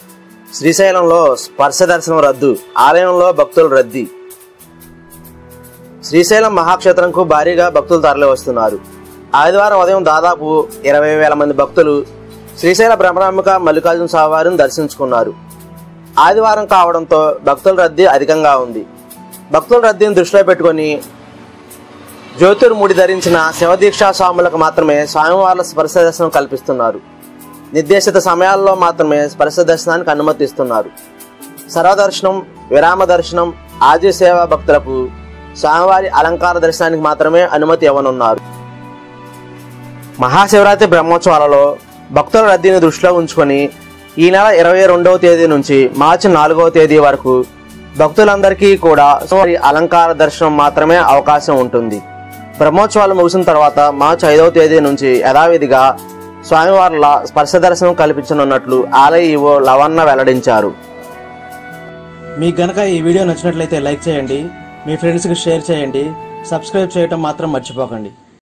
శ్రీశైలంలో స్పర్శ దర్శనం రద్దు ఆలయంలో భక్తులు రద్దీ శ్రీశైలం మహాక్షేత్రంకు భారీగా భక్తులు తరలి వస్తున్నారు ఆదివారం ఉదయం దాదాపు ఇరవై వేల మంది భక్తులు శ్రీశైల బ్రహ్మరాంబిక మల్లికార్జున స్వామివారిని దర్శించుకున్నారు ఆదివారం కావడంతో భక్తుల రద్దీ అధికంగా ఉంది భక్తుల రద్దీని దృష్టిలో పెట్టుకొని జ్యోతిర్ముడి ధరించిన శివదీక్షా స్వాములకు మాత్రమే స్వామివార్ల స్పర్శ దర్శనం కల్పిస్తున్నారు నిర్దేశిత సమయాల్లో మాత్రమే స్పర్శ దర్శనానికి అనుమతిస్తున్నారు సర్వదర్శనం విరామ దర్శనం ఆది సేవా భక్తులకు స్వామివారి అలంకార దర్శనానికి మాత్రమే అనుమతి ఇవ్వనున్నారు మహాశివరాత్రి బ్రహ్మోత్సవాలలో భక్తుల రద్దీని దృష్టిలో ఉంచుకొని ఈ నెల ఇరవై రెండవ తేదీ నుంచి మార్చి నాలుగవ తేదీ వరకు భక్తులందరికీ కూడా స్వామి అలంకార దర్శనం మాత్రమే అవకాశం ఉంటుంది బ్రహ్మోత్సవాలు ముగిసిన తర్వాత మార్చి ఐదవ తేదీ నుంచి యథావిధిగా స్వామివార్ల స్పర్శ దర్శనం కల్పించనున్నట్లు ఆలయ ఈవో లవన్న వెల్లడించారు మీకు గనక ఈ వీడియో నచ్చినట్లయితే లైక్ చేయండి మీ ఫ్రెండ్స్కి షేర్ చేయండి సబ్స్క్రైబ్ చేయటం మాత్రం మర్చిపోకండి